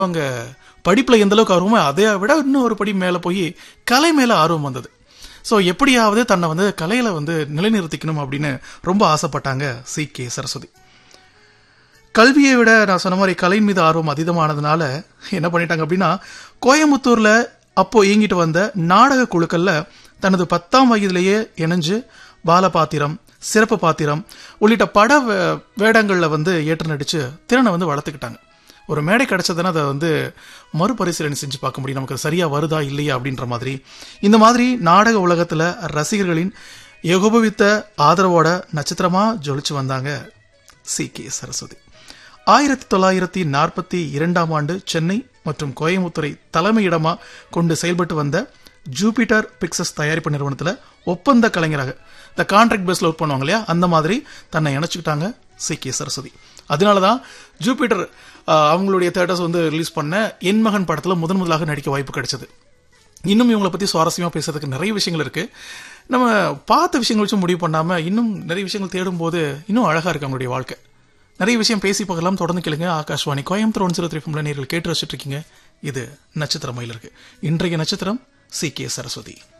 அவங்க படிப்புல எந்த அளவுக்கு ஆர்வமோ அதை விட இன்னும் ஒரு படி மேல போய் கலை மேல ஆர்வம் வந்தது ஸோ எப்படியாவது தன்னை வந்து கலையில வந்து நிலைநிறுத்திக்கணும் அப்படின்னு ரொம்ப ஆசைப்பட்டாங்க சி கே சரஸ்வதி கல்வியை விட நான் சொன்ன மாதிரி கலை மீது ஆர்வம் அதீதமானதுனால என்ன பண்ணிட்டாங்க அப்படின்னா கோயம்புத்தூர்ல அப்போ இயங்கிட்டு வந்த நாடக குழுக்கள்ல தனது பத்தாம் வயதிலேயே இணைஞ்சு பாலபாத்திரம் சிறப்பு பாத்திரம் உள்ளிட்ட பட வே- வேடங்கள்ல வந்து ஏற்று நடிச்சு திறனை வந்து வளர்த்துக்கிட்டாங்க ஒரு மேடை கிடைச்சதுன்னா அதை வந்து மறுபரிசீலனை செஞ்சு பார்க்க முடியும் நமக்கு அது சரியா வருதா இல்லையா அப்படின்ற மாதிரி இந்த மாதிரி நாடக உலகத்துல ரசிகர்களின் ஏகோபவித்த ஆதரவோட நட்சத்திரமா ஜொலிச்சு வந்தாங்க சி கே சரஸ்வதி ஆயிரத்தி தொள்ளாயிரத்தி நாற்பத்தி இரண்டாம் ஆண்டு சென்னை மற்றும் கோயம்புத்தூரை தலைமையிடமா கொண்டு செயல்பட்டு வந்த ஜூபிட்டர் பிக்சஸ் தயாரிப்பு நிறுவனத்துல ஒப்பந்த கலைஞராக இந்த கான்ட்ராக்ட் பேஸ்ல ஒர்க் பண்ணுவாங்க இல்லையா அந்த மாதிரி தன்னை இணைச்சுக்கிட்டாங்க சி கே சரஸ்வதி அதனாலதான் ஜூபிட்டர் ஆஹ், அவங்களுடைய தேட்டர்ஸ் வந்து ரிலீஸ் பண்ண என் மகன் படத்துல முதன் முதலாக நடிக்க வாய்ப்பு கிடைச்சது இன்னும் இவங்களை பத்தி சுவாரஸ்யமா பேசுறதுக்கு நிறைய விஷயங்கள் இருக்கு நம்ம பார்த்த விஷயங்கள் வச்சு முடிவு பண்ணாம இன்னும் நிறைய விஷயங்கள் தேடும் போது இன்னும் அழகா இருக்கு அவங்களுடைய வாழ்க்கை நிறைய விஷயம் பேசி பார்க்கலாம் தொடர்ந்து கேளுங்க Akashvani Coimbatore one zero three நேர்கள் கேட்டு வச்சுட்டு இருக்கீங்க இது நட்சத்திர மயில் இருக்கு இன்றைய நட்சத்திரம் சி கே சரஸ்வதி